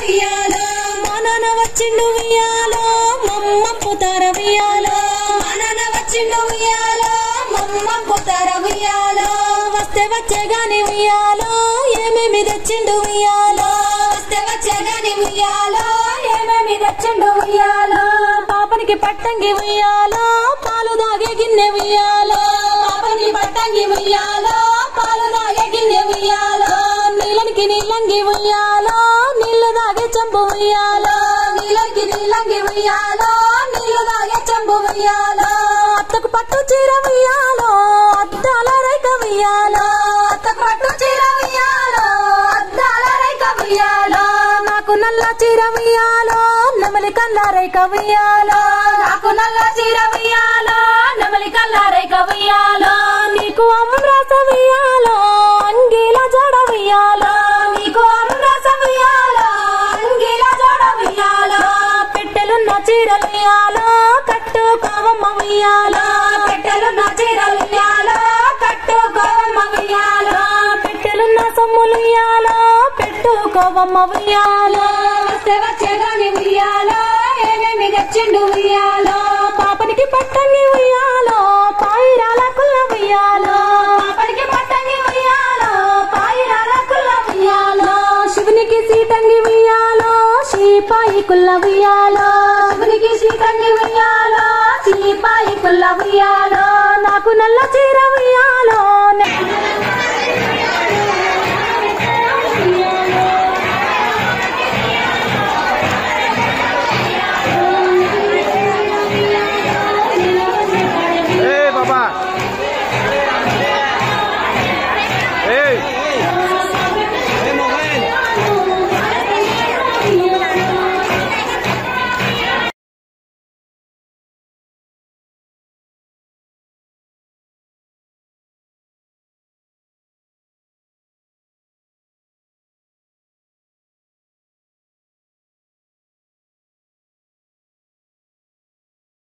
ఉయ్యాలో మా నాన్న వచ్చిండు ఉయ్యాలో మమ్మ పుతార ఉయ్యాలో మా నాన్న వచ్చిండు ఉయ్యాలో మమ్మ పుతార ఉయ్యాలో వస్తే వచ్చే గాని ఉయ్యాలో ఏమేమి తెచ్చిండు ఉయ్యాలో వస్తే వచ్చే గాని ఉయ్యాలో ఏమేమి తెచ్చిండు ఉయ్యాలో పాపనికి పట్టంగి ఉయ్యాలో పాలు దాగే గిన్నె ఉయ్యాలో పాపనికి పట్టంగి ఉయ్యాలో పాలు దాగే గిన్నె ఉయ్యాలో నీళ్ళకి నీళ్ళంగి ఉయ్యాలో నీళ్లు దాగే చంపు ఉయ్యాలో నీళ్ళకి నీళ్ళంగి ఉయ్యాలో నీళ్లు దాగే చంపు ఉయ్యాలో అత్తకు పట్టు చీర ఉయ్యాలో అద్దాల రేఖ ఉయ్యాలో అత్తకు పట్టు చీర ఉయ్యాలో అద్దాల రేఖ ఉయ్యాలో నాకు నల్ల చీర ఉయ్యాలో నెమలి కల్ల రేఖ ఉయ్యాలో నాకు నల్ల చీర ఉయ్యాలో నెమలి కల్ల రేఖ ఉయ్యాలో నీకు అమృత ఉయ్యాలో అంగిల జడ ఉయ్యాలో నీకు అమృత ఉయ్యాలో అంగిల జడ ఉయ్యాలో పెట్టెలున్న చీరలు ఉయ్యాలో కట్టుకోవమ్మ ఉయ్యాలో పెట్టెలున్న చీరలు ఉయ్యాలో కట్టుకోవమ్మ ఉయ్యాలో పెట్టెలున్న సొమ్ములు ఉయ్యాలో పెట్టుకోవమ్మ ఉయ్యాలో వస్తే వచ్చేదాని ఉయ్యాలో ఏమేమి తెచ్చిండు ఉయ్యాలో పాపనికి పట్టంగి ఉయ్యాలో పాయిరాల కుల్ల ఉయ్యాలో పాపనికి పట్టంగి ఉయ్యాలో పాయిరాల కుల్ల ఉయ్యాలో శివునికి సీతంగి ఉయ్యాలో శ్రీపాయి కుల్ల ఉయ్యాలో శివునికి సీతంగి ఉయ్యాలో శ్రీపాయి కుల్ల ఉయ్యాలో నాకు నల్ల చీర ఉయ్యాలో